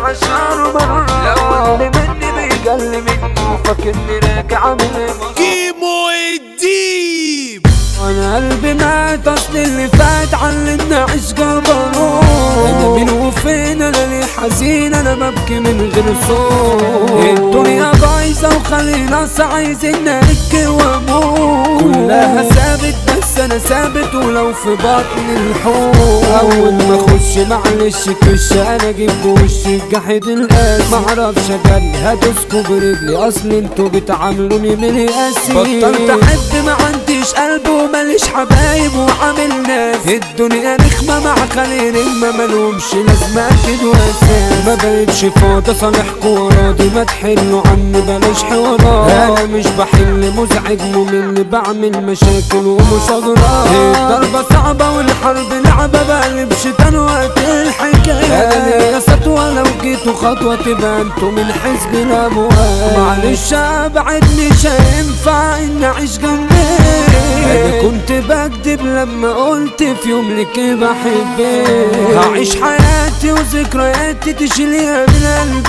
عشان مرة لو اللي مني بيقل مني وفاكرني راجع من كيمو الديب انا قلبي مات اصل اللي فات علمنا عشق بروح انا مين وفين انا ليه حزين انا ببكي من غير صوت الدنيا بايظه وخلينا عايزين نبكي واموت كلها ثابت بس انا ثابت ولو في بطن الحوت اول ما اخش معلش كش انا اجيب بوشي جحد القاس معرفش اجري هدوسكوا برجلي اصل انتوا بتعاملوني من القاسي بطلت احب ما عنديش قلب وماليش حبايب وعامل ناس الدنيا رخمة مع خليل ما ملومش لازمة اكيد واساس ما بقتش فاضي صالحكوا وراضي ما تحلوا عني بلاش حوارات انا مش بحل مزعج ممل بعمل مشاكل ومش اضرار الضربة صعبة والحرب لعبة بقلب شيطان وقت الحكاية انا ليا سطوة لو جيتوا خطوة تبقى انتوا من حزب الاموال معلش ابعد مش هينفع ان اعيش جنبي انا كنت بكدب لما قلت في يوم لك بحبك هعيش حياتي وذكرياتي تشيليها من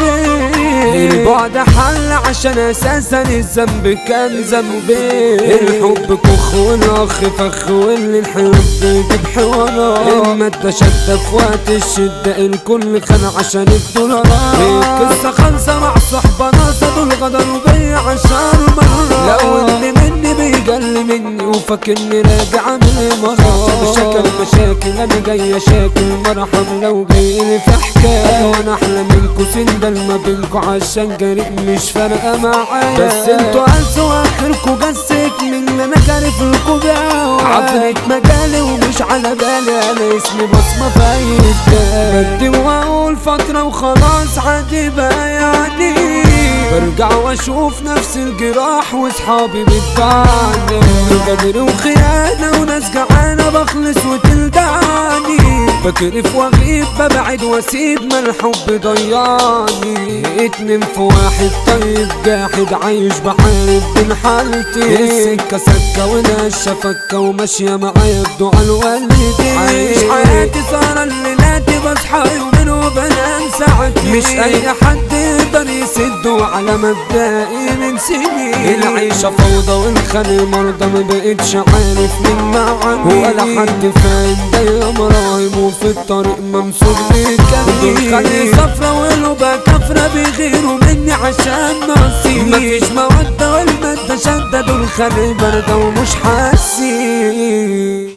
قلبي البعد حل عشان اساسا الذنب كان ذنبي الحب كخ والاخ فخ واللي الحب يجيب حوارات المادة شدة في وقت الشدة الكل خان عشان الدولارات القصة خالصة مع صحبة ناصة دول غدروا بيا عشان مرة لو اللي مني بيقل مني وفاكرني راجع من مرة شكل مشاكل انا جاي اشاكل مرحب لو جاي لي في حكاية وانا احلى منكو سندل ما بينكو عشان جريء مش فارقة معايا بس انتوا قلتوا اخركو جسك من اللي انا كارف لكو بيها عفريت مجالي ومش على بالي انا اسمي بصمة في اي بدي واقول فترة وخلاص عادي بقى يعني برجع واشوف نفس الجراح واصحابي بتبعني غدر وخيانة وناس جعانة بخلص وتلدعني بكرف واغيب ببعد واسيب ما الحب ضيعني اتنين في واحد طيب جاحد عايش بحارب بين حالتي السكة سكة وناشة فكة وماشية معايا بدعاء الوالدين عايش حياتي صار الليلاتي بصحى يومين وبنام ساعتي مش اي حد يقدر يسده على مبدئي من سنين العيشة فوضى والخلي مرضى ما بقتش عارف مين معاني ولا حد فاهم دايما مراهم وفي الطريق ممسوك بيكمل خلي صفرة ولوبة كفرة بيغيروا مني عشان نصيب مفيش مودة والمادة شدة دول خلي باردة ومش حاسين